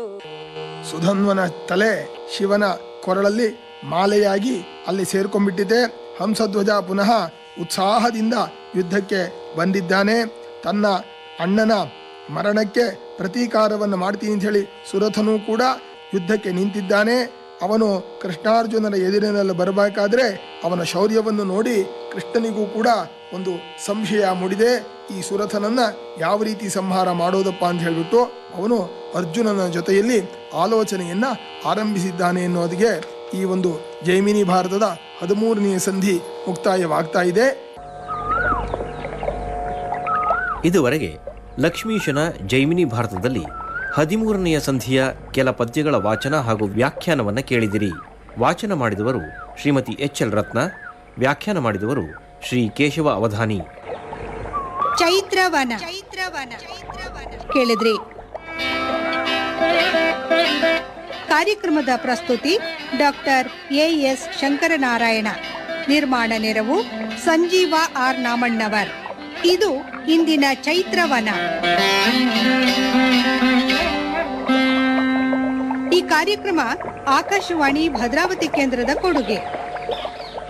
ಸುಧನ್ವನ ತಲೆ ಶಿವನ ಕೊರಳಲ್ಲಿ ಮಾಲೆಯಾಗಿ ಅಲ್ಲಿ ಸೇರ್ಕೊಂಡ್ಬಿಟ್ಟಿದೆ ಹಂಸಧ್ವಜ ಪುನಃ ಉತ್ಸಾಹದಿಂದ ಯುದ್ಧಕ್ಕೆ ಬಂದಿದ್ದಾನೆ ತನ್ನ ಅಣ್ಣನ ಮರಣಕ್ಕೆ ಪ್ರತೀಕಾರವನ್ನು ಮಾಡ್ತೀನಿ ಅಂತ ಹೇಳಿ ಸುರಥನೂ ಕೂಡ ಯುದ್ಧಕ್ಕೆ ನಿಂತಿದ್ದಾನೆ ಅವನು ಕೃಷ್ಣಾರ್ಜುನರ ಎದುರಿನಲ್ಲಿ ಬರಬೇಕಾದ್ರೆ ಅವನ ಶೌರ್ಯವನ್ನು ನೋಡಿ ಕೃಷ್ಣನಿಗೂ ಕೂಡ ಒಂದು ಸಂಶಯ ಮೂಡಿದೆ ಈ ಸುರಥನನ್ನ ಯಾವ ರೀತಿ ಸಂಹಾರ ಮಾಡೋದಪ್ಪ ಅಂತ ಹೇಳ್ಬಿಟ್ಟು ಅವನು ಅರ್ಜುನನ ಜೊತೆಯಲ್ಲಿ ಆಲೋಚನೆಯನ್ನ ಆರಂಭಿಸಿದ್ದಾನೆ ಎನ್ನುವುದಕ್ಕೆ ಈ ಒಂದು ಜೈಮಿನಿ ಭಾರತದ ಹದಿಮೂರನೆಯ ಸಂಧಿ ಮುಕ್ತಾಯವಾಗ್ತಾ ಇದೆ ಇದುವರೆಗೆ ಲಕ್ಷ್ಮೀಶನ ಜೈಮಿನಿ ಭಾರತದಲ್ಲಿ ಹದಿಮೂರನೆಯ ಸಂಧಿಯ ಕೆಲ ಪದ್ಯಗಳ ವಾಚನ ಹಾಗೂ ವ್ಯಾಖ್ಯಾನವನ್ನು ಕೇಳಿದಿರಿ ವಾಚನ ಮಾಡಿದವರು ಶ್ರೀಮತಿ ಎಚ್ ಎಲ್ ರತ್ನ ವ್ಯಾಖ್ಯಾನ ಮಾಡಿದವರು ಶ್ರೀ ಕೇಶವ ಅವಧಾನಿ ಚೈತ್ರವನ ಚೈತ್ರವನ ಕೇಳಿದ್ರಿ ಕಾರ್ಯಕ್ರಮದ ಪ್ರಸ್ತುತಿ ಡಾಕ್ಟರ್ ಎ ಎಸ್ ಶಂಕರನಾರಾಯಣ ನಿರ್ಮಾಣ ನೆರವು ಸಂಜೀವ ಆರ್ ನಾಮಣ್ಣವರ್ ಇದು ಇಂದಿನ ಚೈತ್ರವನ ಈ ಕಾರ್ಯಕ್ರಮ ಆಕಾಶವಾಣಿ ಭದ್ರಾವತಿ ಕೇಂದ್ರದ ಕೊಡುಗೆ